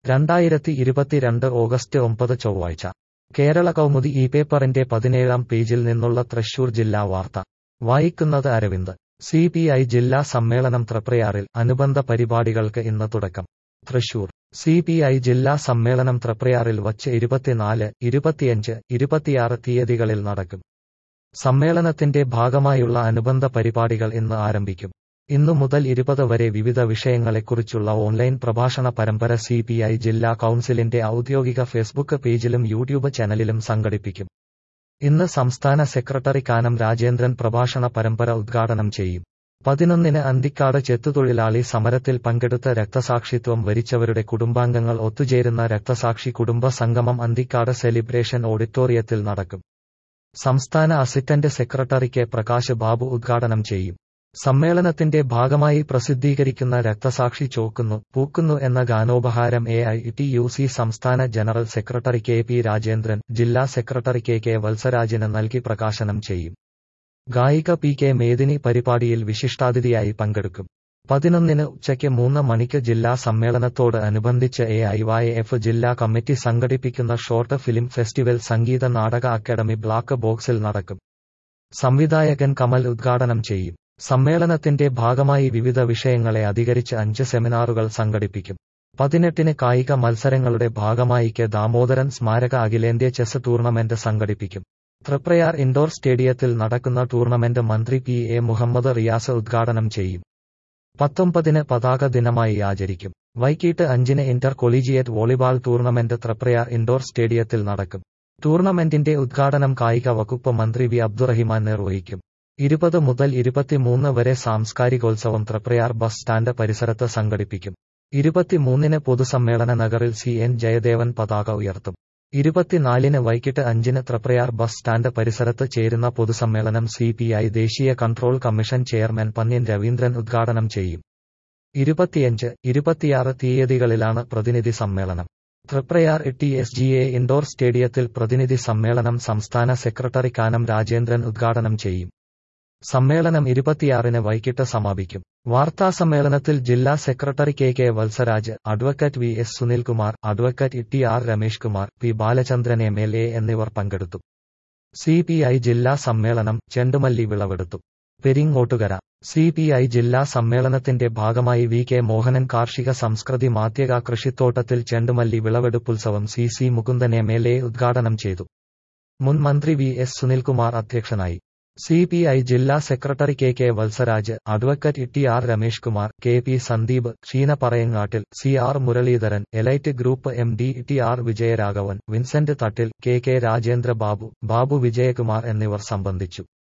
രണ്ടായിരത്തി ഇരുപത്തിരണ്ട് ഓഗസ്റ്റ് ഒമ്പത് ചൊവ്വാഴ്ച കേരള കൗമുദി ഈ പേപ്പറിന്റെ പതിനേഴാം പേജിൽ നിന്നുള്ള തൃശൂർ ജില്ലാ വാർത്ത വായിക്കുന്നത് അരവിന്ദ് സി പി ഐ ജില്ലാ സമ്മേളനം തൃപ്രയാറിൽ അനുബന്ധ പരിപാടികൾക്ക് ഇന്ന് തുടക്കം തൃശൂർ സി പി ഐ ജില്ലാ സമ്മേളനം തൃപ്രയാറിൽ വച്ച് ഇരുപത്തിനാല് ഇരുപത്തിയഞ്ച് ഇരുപത്തിയാറ് തീയതികളിൽ നടക്കും സമ്മേളനത്തിന്റെ ഭാഗമായുള്ള അനുബന്ധ പരിപാടികൾ ഇന്ന് ആരംഭിക്കും ഇന്നു മുതൽ ഇരുപത് വരെ വിവിധ വിഷയങ്ങളെക്കുറിച്ചുള്ള ഓൺലൈൻ പ്രഭാഷണ പരമ്പര സി പി ഐ ജില്ലാ കൗൺസിലിന്റെ ഔദ്യോഗിക ഫേസ്ബുക്ക് പേജിലും യൂട്യൂബ് ചാനലിലും സംഘടിപ്പിക്കും ഇന്ന് സംസ്ഥാന സെക്രട്ടറി കാനം രാജേന്ദ്രൻ പ്രഭാഷണ പരമ്പര ഉദ്ഘാടനം ചെയ്യും പതിനൊന്നിന് അന്തിക്കാട് ചെത്തുതൊഴിലാളി സമരത്തിൽ പങ്കെടുത്ത രക്തസാക്ഷിത്വം വരിച്ചവരുടെ കുടുംബാംഗങ്ങൾ ഒത്തുചേരുന്ന രക്തസാക്ഷി കുടുംബ സംഗമം അന്തിക്കാട് സെലിബ്രേഷൻ ഓഡിറ്റോറിയത്തിൽ നടക്കും സംസ്ഥാന assistant secretary K Prakash Babu ഉദ്ഘാടനം ചെയ്യും സമ്മേളനത്തിന്റെ ഭാഗമായി പ്രസിദ്ധീകരിക്കുന്ന രക്തസാക്ഷി ചോക്കുന്നു പൂക്കുന്നു എന്ന ഗാനോപഹാരം A I T U C സംസ്ഥാന general secretary K P Rajendran ജില്ലാ സെക്രട്ടറി കെ കെ വത്സരാജിന് നൽകി പ്രകാശനം ചെയ്യും ഗായിക പി കെ മേദിനി പരിപാടിയിൽ വിശിഷ്ടാതിഥിയായി പങ്കെടുക്കും പതിനൊന്നിന് ഉച്ചയ്ക്ക് മൂന്ന് മണിക്ക് ജില്ലാ സമ്മേളനത്തോട് അനുബന്ധിച്ച് എ ഐ വൈ എഫ് ജില്ലാ കമ്മിറ്റി സംഘടിപ്പിക്കുന്ന short film festival Sangeetha Nataka academy black ബോക്സിൽ നടക്കും സംവിധായകൻ കമൽ ഉദ്ഘാടനം ചെയ്യും സമ്മേളനത്തിന്റെ ഭാഗമായി വിവിധ വിഷയങ്ങളെ അധികരിച്ച് അഞ്ച് സെമിനാറുകൾ സംഘടിപ്പിക്കും പതിനെട്ടിന് കായിക മത്സരങ്ങളുടെ ഭാഗമായി കെ ദാമോദരൻ സ്മാരക അഖിലേന്ത്യാ ചെസ് ടൂർണമെന്റ് സംഘടിപ്പിക്കും തൃപ്രയാർ ഇൻഡോർ സ്റ്റേഡിയത്തിൽ നടക്കുന്ന ടൂർണമെന്റ് മന്ത്രി പി എ മുഹമ്മദ് റിയാസ് ഉദ്ഘാടനം ചെയ്യും പത്തൊമ്പതിന് പതാക ദിനമായി ആചരിക്കും വൈകിട്ട് അഞ്ചിന് inter collegiate volleyball tournament Triprayar indoor സ്റ്റേഡിയത്തിൽ നടക്കും ടൂർണമെന്റിന്റെ ഉദ്ഘാടനം കായിക വകുപ്പ് മന്ത്രി വി അബ്ദുറഹിമാൻ നിർവഹിക്കും ഇരുപത് മുതൽ ഇരുപത്തിമൂന്ന് വരെ സാംസ്കാരികോത്സവം തൃപ്രയാർ ബസ് സ്റ്റാൻഡ് പരിസരത്ത് സംഘടിപ്പിക്കും ഇരുപത്തിമൂന്നിന് പൊതുസമ്മേളന നഗറിൽ സി എൻ ജയദേവൻ പതാക ഉയർത്തും ഇരുപത്തിനാലിന് വൈകിട്ട് അഞ്ചിന് തൃപ്രയാർ ബസ് സ്റ്റാൻഡ് പരിസരത്ത് ചേരുന്ന പൊതുസമ്മേളനം സി പി ഐ ദേശീയ control commission chairman Pannyan Raveendran ഉദ്ഘാടനം ചെയ്യും ഇരുപത്തിയഞ്ച് ഇരുപത്തിയാറ് തീയതികളിലാണ് പ്രതിനിധി സമ്മേളനം Triprayar T S G A indoor സ്റ്റേഡിയത്തിൽ പ്രതിനിധി സമ്മേളനം സംസ്ഥാന സെക്രട്ടറി കാനം രാജേന്ദ്രൻ ഉദ്ഘാടനം ചെയ്യും സമ്മേളനം ഇരുപത്തിയാറിന് വൈകിട്ട് സമാപിക്കും വാർത്താസമ്മേളനത്തിൽ ജില്ലാ secretary K K Valsaraj advocate V S Sunilkumar advocate T R Ramesh Kumar P Balachandran M L A എന്നിവർ പങ്കെടുത്തു സി പി ഐ ജില്ലാ സമ്മേളനം ചെണ്ടുമല്ലി വിളവെടുത്തു പെരിങ്ങോട്ടുകര സി പി ഐ ജില്ലാ സമ്മേളനത്തിന്റെ ഭാഗമായി വി കെ മോഹനൻ കാർഷിക സംസ്കൃതി മാത്യക കൃഷിത്തോട്ടത്തിൽ ചെണ്ടുമല്ലി വിളവെടുപ്പുത്സവം C C Mukundan M L A ഉദ്ഘാടനം ചെയ്തു മുൻ മന്ത്രി വി എസ് സുനിൽകുമാർ അധ്യക്ഷനായി സി പി ഐ ജില്ലാ secretary K K Valsaraj advocate T R Ramesh Kumar K P Sandeep Sheena Parayangattil C R Muraleedharan elite group M D T R Vijayaraghavan Vincent Thattil K K Rajendra Babu Babu Vijayakumar എന്നിവർ സംബന്ധിച്ചു